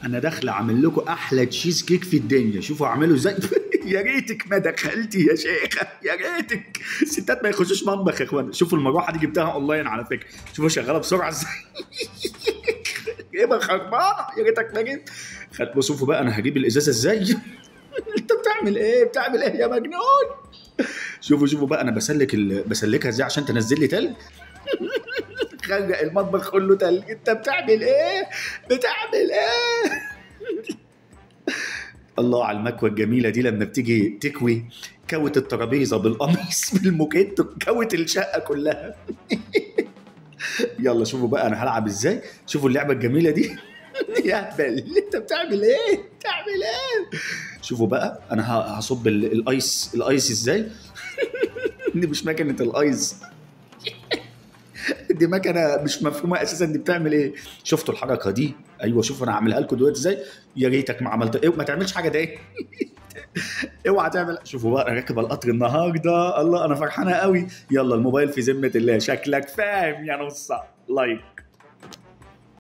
انا داخل اعمل لكم احلى تشيز كيك في الدنيا شوفوا اعمله ازاي يا ريتك ما دخلتي يا شيخه يا ريتك الستات ما يخشوش مطبخ يا اخوانا شوفوا المروحه دي جبتها اونلاين على فكره شوفوا شغاله بسرعه ازاي جايبها خربانه يا ريتك ما جبت خد شوفوا بقى انا هجيب الازازه ازاي انت بتعمل ايه بتعمل ايه يا مجنون شوفوا شوفوا بقى انا بسلك ال... بسلكها ازاي عشان تنزل لي تلج غرق المطبخ كله تلج انت بتعمل ايه بتعمل ايه الله على المكوى الجميله دي لما بتيجي تكوي كوت الترابيزه بالقميص بالموكيت كوت الشقه كلها يلا شوفوا بقى انا هلعب ازاي شوفوا اللعبه الجميله دي يا هبل انت بتعمل ايه بتعمل ايه شوفوا بقى انا ه- هصب ال- الايس الايس ازاي دي مش مكنه الايس دي مكنه مش مفهومه اساسا دي بتعمل ايه شفتوا الحركه دي ايوه شوفوا انا هعملها لكم دلوقتي ازاي يا ريتك ما عملت إيه ما تعملش حاجه ده ايه اوعى تعمل شوفوا بقى انا راكب القطر النهارده الله انا فرحانه قوي يلا الموبايل في ذمه الله شكلك فاهم يا نص لايك